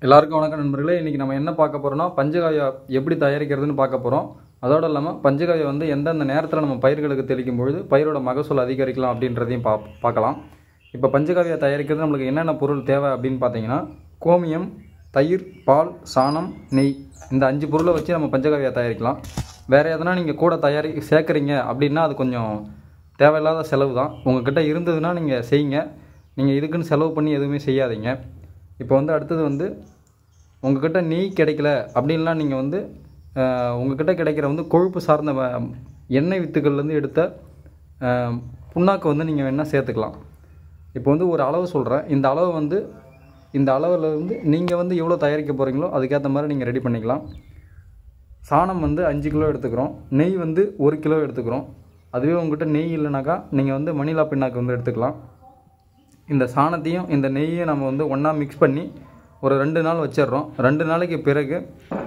எல்லாருக்கும் வணக்கம் நண்பர்களே இன்றைக்கி நம்ம என்ன பார்க்க போகிறோம்னா பஞ்சகாவியா எப்படி தயாரிக்கிறதுன்னு பார்க்க போகிறோம் அதோடு இல்லாமல் பஞ்சகாவியா வந்து எந்தெந்த நேரத்தில் நம்ம பயிர்களுக்கு தெளிக்கும் பொழுது பயிரோட மகசூல் அதிகரிக்கலாம் அப்படின்றதையும் பா பார்க்கலாம் இப்போ பஞ்சகாவியா தயாரிக்கிறது நம்மளுக்கு என்னென்ன பொருள் தேவை அப்படின்னு பார்த்தீங்கன்னா கோமியம் தயிர் பால் சாணம் நெய் இந்த அஞ்சு பொருளை வச்சு நம்ம பஞ்சகாவியா தயாரிக்கலாம் வேறு எதனா நீங்கள் கூட தயாரி சேர்க்குறீங்க அப்படின்னா அது கொஞ்சம் தேவையில்லாத செலவு தான் உங்ககிட்ட இருந்ததுன்னா நீங்கள் செய்யுங்க நீங்கள் இதுக்குன்னு செலவு பண்ணி எதுவுமே செய்யாதீங்க இப்போ வந்து அடுத்தது வந்து உங்ககிட்ட நெய் கிடைக்கல அப்படின்லாம் நீங்கள் வந்து அஹ், உங்ககிட்ட கிடைக்கிற வந்து கொழுப்பு சார்ந்த வ- எண்ணெய் வித்துக்கள்லேருந்து எடுத்த அஹ், புண்ணாக்கு வந்து நீங்கள் வேணால் சேர்த்துக்கலாம் இப்போ வந்து ஒரு அளவு சொல்கிறேன் இந்த அளவு வந்து இந்த அளவில் வந்து நீங்கள் வந்து எவ்வளோ தயாரிக்க போகிறீங்களோ அதுக்கேற்ற மாதிரி நீங்கள் ரெடி பண்ணிக்கலாம் சாணம் வந்து அஞ்சு கிலோ எடுத்துக்கிறோம் நெய் வந்து ஒரு கிலோ எடுத்துக்கிறோம் அதுவே உங்ககிட்ட நெய் இல்லைனாக்கா நீங்கள் வந்து மணிலா பிண்ணாக்கு வந்து எடுத்துக்கலாம் இந்த சாணத்தையும் இந்த நெய்யும் நம்ம வந்து ஒன்றா மிக்ஸ் பண்ணி ஒரு ரெண்டு நாள் வச்சிடுறோம் ரெண்டு நாளைக்கு பிறகு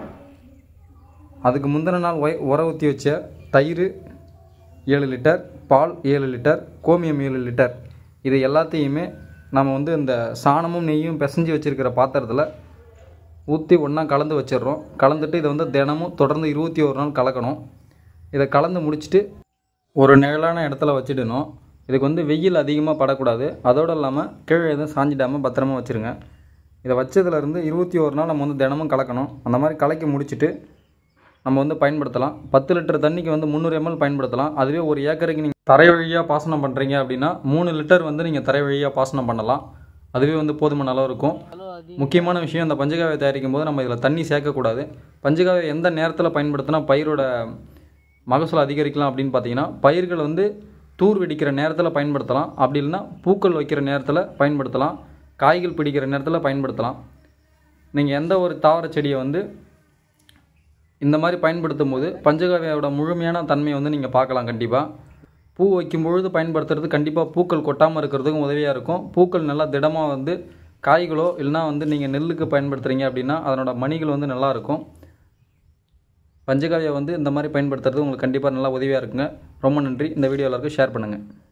அதுக்கு முந்தின நாள் ஒய உர ஊற்றி வச்ச தயிர் ஏழு லிட்டர் பால் ஏழு லிட்டர் கோமியம் ஏழு லிட்டர் இது எல்லாத்தையுமே நம்ம வந்து இந்த சாணமும் நெய்யும் பிசைஞ்சு வச்சுருக்கிற பாத்திரத்தில் ஊற்றி ஒன்றா கலந்து வச்சிடுறோம் கலந்துட்டு இதை வந்து தினமும் தொடர்ந்து இருபத்தி ஒரு நாள் கலக்கணும் இதை கலந்து முடிச்சுட்டு ஒரு நிழலான இடத்துல வச்சிடணும் இதுக்கு வந்து வெயில் அதிகமாக படக்கூடாது அதோடு இல்லாமல் கீழே எதுவும் சாஞ்சிடாமல் பத்திரமா வச்சுருங்க இதை வச்சதுலேருந்து இருபத்தி ஒரு நாள் நம்ம வந்து தினமும் கலக்கணும் அந்த மாதிரி கலக்கி முடிச்சுட்டு நம்ம வந்து பயன்படுத்தலாம் பத்து லிட்டர் தண்ணிக்கு வந்து முந்நூறு எம்எல் பயன்படுத்தலாம் அதுவே ஒரு ஏக்கருக்கு நீங்கள் தரை வழியாக பாசனம் பண்ணுறீங்க அப்படின்னா மூணு லிட்டர் வந்து நீங்கள் தரை வழியாக பாசனம் பண்ணலாம் அதுவே வந்து போதுமான அளவு இருக்கும் முக்கியமான விஷயம் இந்த பஞ்சகாவியை தயாரிக்கும் போது நம்ம இதில் தண்ணி சேர்க்கக்கூடாது பஞ்சகாவியை எந்த நேரத்தில் பயன்படுத்தினா பயிரோட மகசூல் அதிகரிக்கலாம் அப்படின்னு பார்த்தீங்கன்னா பயிர்கள் வந்து தூர் வெடிக்கிற நேரத்தில் பயன்படுத்தலாம் அப்படி இல்லைன்னா பூக்கள் வைக்கிற நேரத்தில் பயன்படுத்தலாம் காய்கள் பிடிக்கிற நேரத்தில் பயன்படுத்தலாம் நீங்கள் எந்த ஒரு தாவர செடியை வந்து இந்த மாதிரி பயன்படுத்தும் போது பஞ்சகாவியோட முழுமையான தன்மையை வந்து நீங்கள் பார்க்கலாம் கண்டிப்பாக பூ வைக்கும் பொழுது பயன்படுத்துறது கண்டிப்பாக பூக்கள் கொட்டாமல் இருக்கிறதுக்கும் உதவியாக இருக்கும் பூக்கள் நல்லா திடமாக வந்து காய்களோ இல்லைனா வந்து நீங்கள் நெல்லுக்கு பயன்படுத்துகிறீங்க அப்படின்னா அதனோட மணிகள் வந்து நல்லா இருக்கும் பஞ்சகாவியை வந்து இந்த மாதிரி பயன்படுத்துறது உங்களுக்கு கண்டிப்பாக நல்லா உதவியாக இருக்குங்க ரொம்ப நன்றி இந்த வீடியோ எல்லாருக்கும் ஷேர் பண்ணுங்கள்